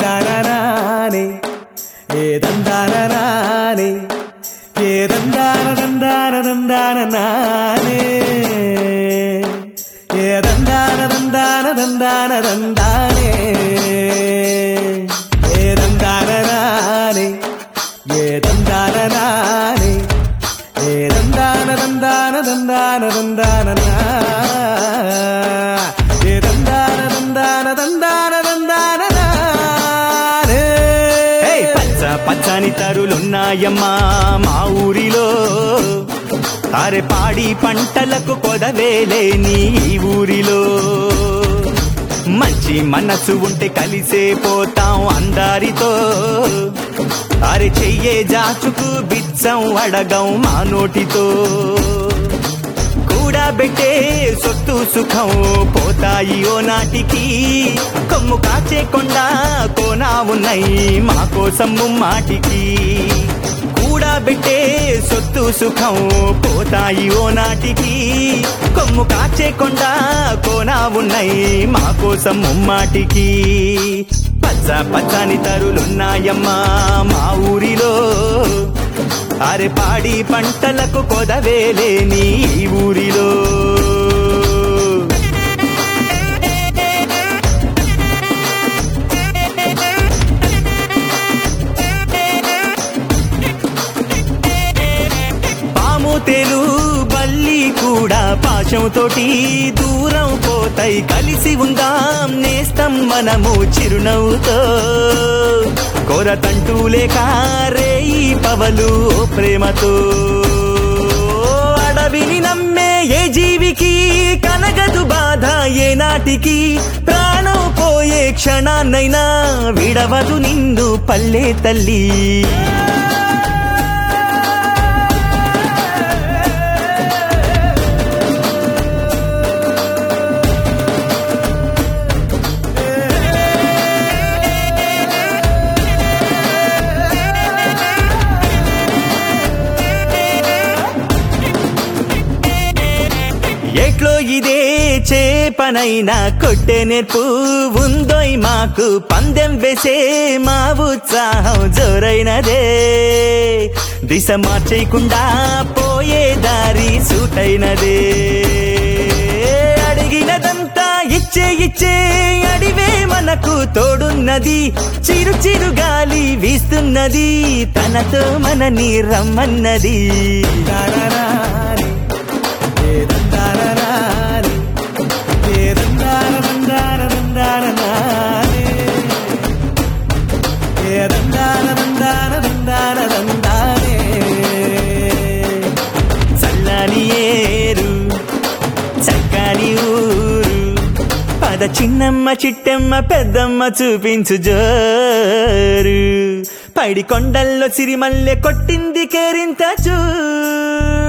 దందానరానే ఏ దందానరానే ఏ దందాన దందాన దందాన నానే ఏ దందాన దందాన దందాన దందానే ఏ దందానరానే ఏ దందానరానే ఏ దందాన దందాన దందాన దందాన నా. ఏ దందాన దందాన దందాన దందాన నానే. ఏయ్ పచ్చ పచ్చని తరులున్నాయమ్మా మా ఊరిలో అరే పాడి పంటలకు కొదవేలే నీ ఊరిలో మంచి మనసు ఉంటే కలిసే పోతాం అందరితో అరే చెయ్యే జాచుకు బిచ్చం అడగం మా నోటితో కూడబెట్టే సొత్తు సుఖం పోతాయి ఓ నాటికి కొమ్ము కాచే కొండ కోనా ఉన్నాయి మా కోసం మాటికి కూడబెట్టే సొత్తు సుఖం పోతాయి ఓ నాటికి కొమ్ము కాచే కొండ కోనా ఉన్నాయి మా కోసం ముమ్మాటికి పచ్చ పచ్చని తరులున్నాయమ్మా మా ఊరిలో అరే పాడి పంటలకు కొదవేలే నీ ఊరిలో పాము తెలు బల్లి కూడా పాశంతోటి దూరం పోతాయి కలిసి ఉందాం నేస్తం మనము చిరునవ్వుతో కొరతంటూ లేక రేయి పవలు ఓ ప్రేమతో అడవిని నమ్మే ఏ జీవికి కనగదు బాధ ఏ నాటికి ప్రాణం పోయే క్షణాన్నైనా విడవదు నిండు పల్లె తల్లి ఎట్లో ఇదే చేపనైనా కొట్టే నేర్పు ఉందోయ్ మాకు పందెం వేసే మా ఉత్సాహం జోరైనదే దిశ మార్చేయకుండా పోయే దారి సూటైనదే అడిగినదంతా ఇచ్చే ఇచ్చే అడివే మనకు తోడున్నది చిరు చిరు గాలి వీస్తున్నది తనతో మనని రమ్మన్నది దందానరానే, ఏ దందానరానే, ఏ దందాన దందాన దందాన నానే. ఏ దందాన దందాన దందాన దందానే. చల్లని ఏరు చక్కని ఊరు పద చిన్నమ్మ చిట్టమ్మ పెద్దమ్మ చూపించు జోరు పైడి కొండల్లో సిరిమల్లె కొట్టింది కేరింత చూడు